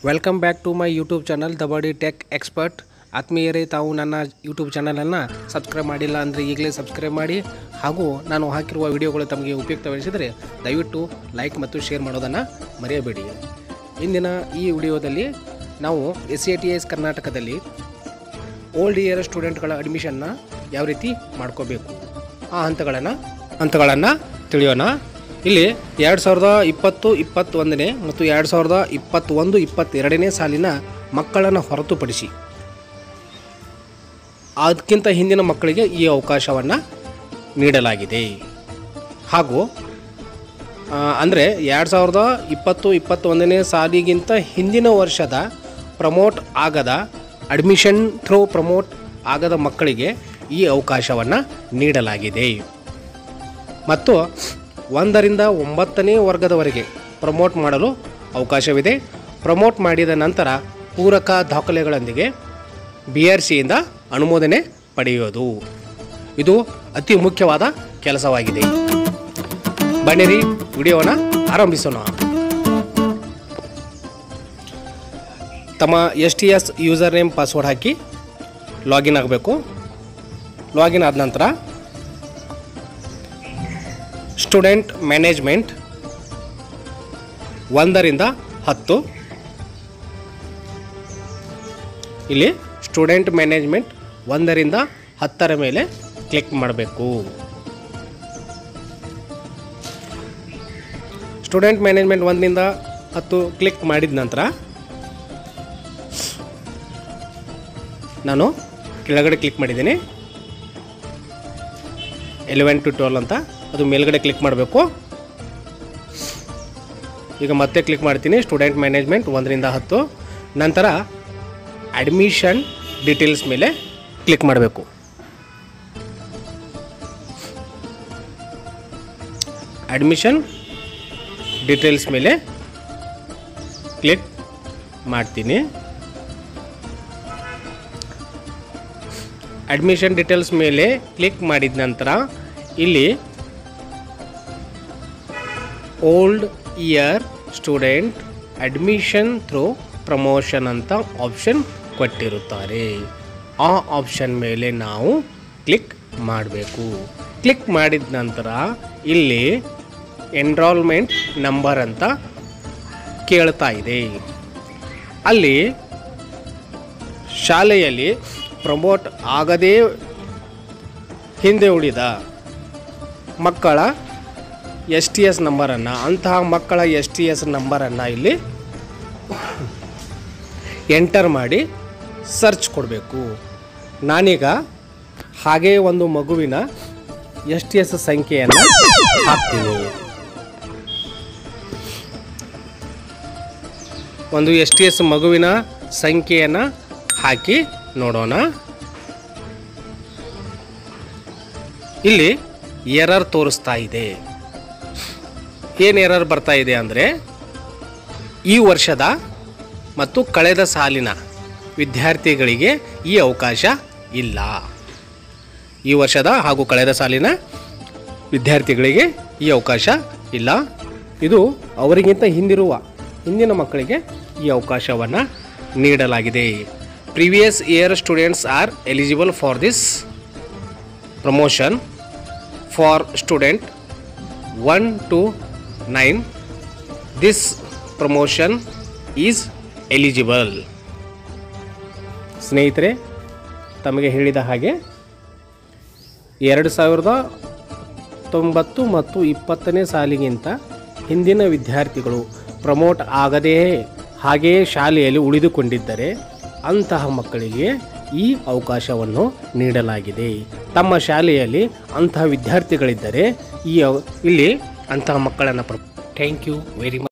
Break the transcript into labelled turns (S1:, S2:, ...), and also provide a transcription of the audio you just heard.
S1: welcome back to my YouTube channel the body tech expert ಆತ್ಮೀಯರೇ ತಾವು ನನ್ನ YouTube ಚಾನಲನ್ನು ಸಬ್ಸ್ಕ್ರೈಬ್ ಮಾಡಿಲ್ಲ ಅಂದರೆ ಈಗಲೇ ಸಬ್ಸ್ಕ್ರೈಬ್ ಮಾಡಿ ಹಾಗೂ ನಾನು ಹಾಕಿರುವ ವಿಡಿಯೋಗಳು ತಮಗೆ ಉಪಯುಕ್ತವೆನಿಸಿದರೆ ದಯವಿಟ್ಟು ಲೈಕ್ ಮತ್ತು ಶೇರ್ ಮಾಡೋದನ್ನು ಮರೆಯಬೇಡಿ ಇಂದಿನ ಈ ವಿಡಿಯೋದಲ್ಲಿ ನಾವು ಎಸ್ ಸಿ ಟಿ ಎಸ್ ಕರ್ನಾಟಕದಲ್ಲಿ ಓಲ್ಡ್ ಇಯರ್ ಸ್ಟೂಡೆಂಟ್ಗಳ ಅಡ್ಮಿಷನ್ನ ಯಾವ ರೀತಿ ಮಾಡ್ಕೋಬೇಕು ಆ ಹಂತಗಳನ್ನು ಹಂತಗಳನ್ನು ತಿಳಿಯೋಣ ಇಲ್ಲಿ ಎರಡು ಸಾವಿರದ ಇಪ್ಪತ್ತು ಇಪ್ಪತ್ತೊಂದನೇ ಮತ್ತು ಎರಡು ಸಾವಿರದ ಇಪ್ಪತ್ತೊಂದು ಇಪ್ಪತ್ತೆರಡನೇ ಸಾಲಿನ ಮಕ್ಕಳನ್ನು ಹೊರತುಪಡಿಸಿ ಅದಕ್ಕಿಂತ ಹಿಂದಿನ ಮಕ್ಕಳಿಗೆ ಈ ಅವಕಾಶವನ್ನು ನೀಡಲಾಗಿದೆ ಹಾಗೂ ಅಂದರೆ ಎರಡು ಸಾವಿರದ ಇಪ್ಪತ್ತು ಇಪ್ಪತ್ತೊಂದನೇ ಸಾಲಿಗಿಂತ ಹಿಂದಿನ ವರ್ಷದ ಪ್ರಮೋಟ್ ಆಗದ ಅಡ್ಮಿಷನ್ ಥ್ರೂ ಪ್ರಮೋಟ್ ಆಗದ ಮಕ್ಕಳಿಗೆ ಈ ಅವಕಾಶವನ್ನು ನೀಡಲಾಗಿದೆ ಮತ್ತು ಒಂದರಿಂದ ಒಂಬತ್ತನೇ ವರ್ಗದವರೆಗೆ ಪ್ರಮೋಟ್ ಮಾಡಲು ಅವಕಾಶವಿದೆ ಪ್ರಮೋಟ್ ಮಾಡಿದ ನಂತರ ಪೂರಕ ದಾಖಲೆಗಳೊಂದಿಗೆ ಬಿ ಆರ್ ಸಿಯಿಂದ ಅನುಮೋದನೆ ಪಡೆಯೋದು ಇದು ಅತಿ ಮುಖ್ಯವಾದ ಕೆಲಸವಾಗಿದೆ ಬನ್ನಿರಿ ವಿಡಿಯೋನ ಆರಂಭಿಸೋಣ ತಮ್ಮ S T S user name password ಹಾಕಿ ಲಾಗಿನ್ ಆಗಬೇಕು ಲಾಗಿನ್ ಆದ ನಂತರ ಸ್ಟೂಡೆಂಟ್ ಮ್ಯಾನೇಜ್ಮೆಂಟ್ ಒಂದರಿಂದ ಹತ್ತು ಇಲ್ಲಿ ಸ್ಟೂಡೆಂಟ್ ಮ್ಯಾನೇಜ್ಮೆಂಟ್ ಒಂದರಿಂದ ಹತ್ತರ ಮೇಲೆ ಕ್ಲಿಕ್ ಮಾಡಬೇಕು ಸ್ಟೂಡೆಂಟ್ ಮ್ಯಾನೇಜ್ಮೆಂಟ್ ಒಂದರಿಂದ ಹತ್ತು ಕ್ಲಿಕ್ ಮಾಡಿದ ನಂತರ ನಾನು ಕೆಳಗಡೆ ಕ್ಲಿಕ್ ಮಾಡಿದ್ದೀನಿ ಎಲೆವೆನ್ ಟು ಟ್ವೆಲ್ ಅಂತ ಅದು ಮೇಲ್ಗಡೆ ಕ್ಲಿಕ್ ಮಾಡಬೇಕು ಈಗ ಮತ್ತೆ ಕ್ಲಿಕ್ ಮಾಡ್ತೀನಿ ಸ್ಟೂಡೆಂಟ್ ಮ್ಯಾನೇಜ್ಮೆಂಟ್ ಒಂದರಿಂದ ಹತ್ತು ನಂತರ ಅಡ್ಮಿಷನ್ ಡೀಟೇಲ್ಸ್ ಮೇಲೆ ಕ್ಲಿಕ್ ಮಾಡಬೇಕು ಅಡ್ಮಿಷನ್ ಡೀಟೇಲ್ಸ್ ಮೇಲೆ ಕ್ಲಿಕ್ ಮಾಡ್ತೀನಿ ಅಡ್ಮಿಷನ್ ಡೀಟೇಲ್ಸ್ ಮೇಲೆ ಕ್ಲಿಕ್ ಮಾಡಿದ ನಂತರ ಇಲ್ಲಿ old year student admission through promotion ಅಂತ ಆಪ್ಷನ್ ಕೊಟ್ಟಿರುತ್ತಾರೆ ಆ ಆಪ್ಷನ್ ಮೇಲೆ ನಾವು ಕ್ಲಿಕ್ ಮಾಡಬೇಕು ಕ್ಲಿಕ್ ಮಾಡಿದ ನಂತರ ಇಲ್ಲಿ ಎನ್ರೋಲ್ಮೆಂಟ್ ನಂಬರ್ ಅಂತ ಕೇಳ್ತಾ ಇದೆ ಅಲ್ಲಿ ಶಾಲೆಯಲ್ಲಿ ಪ್ರಮೋಟ್ ಆಗದೇ ಹಿಂದೆ ಉಳಿದ ಮಕ್ಕಳ ಎಸ್ ಟಿ ಎಸ್ ನಂಬರನ್ನು ಅಂತಹ ಮಕ್ಕಳ ಎಸ್ ಟಿ ಎಸ್ ನಂಬರನ್ನು ಇಲ್ಲಿ ಎಂಟರ್ ಮಾಡಿ ಸರ್ಚ್ ಕೊಡಬೇಕು ನಾನೀಗ ಹಾಗೇ ಒಂದು ಮಗುವಿನ ಎಸ್ ಟಿ ಎಸ್ ಸಂಖ್ಯೆಯನ್ನು ಹಾಕ್ತೀನಿ ಒಂದು ಎಸ್ ಟಿ ಎಸ್ ಮಗುವಿನ ಸಂಖ್ಯೆಯನ್ನು ಹಾಕಿ ನೋಡೋಣ ಇಲ್ಲಿ ಎರರ್ ತೋರಿಸ್ತಾ ಇದೆ ಏನು ಎರರ್ ಬರ್ತಾ ಇದೆ ಅಂದರೆ ಈ ವರ್ಷದ ಮತ್ತು ಕಳೆದ ಸಾಲಿನ ವಿದ್ಯಾರ್ಥಿಗಳಿಗೆ ಈ ಅವಕಾಶ ಇಲ್ಲ ಈ ವರ್ಷದ ಹಾಗೂ ಕಳೆದ ಸಾಲಿನ ವಿದ್ಯಾರ್ಥಿಗಳಿಗೆ ಈ ಅವಕಾಶ ಇಲ್ಲ ಇದು ಅವರಿಗಿಂತ ಹಿಂದಿರುವ ಹಿಂದಿನ ಮಕ್ಕಳಿಗೆ ಈ ಅವಕಾಶವನ್ನು ನೀಡಲಾಗಿದೆ previous year students are eligible for this promotion for student one two nine this promotion is eligible ಸ್ನೇಹಿತರೆ ತಮಗೆ ಹೇಳಿದ ಹಾಗೆ ಎರಡು ಸಾವಿರದ ತೊಂಬತ್ತು ಮತ್ತು ಇಪ್ಪತ್ತನೇ ಸಾಲಿಗಿಂತ ಹಿಂದಿನ ವಿದ್ಯಾರ್ಥಿಗಳು ಪ್ರಮೋಟ್ ಆಗದೇ ಹಾಗೆಯೇ ಶಾಲೆಯಲ್ಲಿ ಉಳಿದುಕೊಂಡಿದ್ದರೆ ಅಂತಹ ಮಕ್ಕಳಿಗೆ ಈ ಅವಕಾಶವನ್ನು ನೀಡಲಾಗಿದೆ ತಮ್ಮ ಶಾಲೆಯಲ್ಲಿ ಅಂತಹ ವಿದ್ಯಾರ್ಥಿಗಳಿದ್ದರೆ ಈ ಅವ- ಇಲ್ಲಿ ಅಂತಹ ಮಕ್ಕಳನ್ನು ಥ್ಯಾಂಕ್ ಯು ವೆರಿ ಮಚ್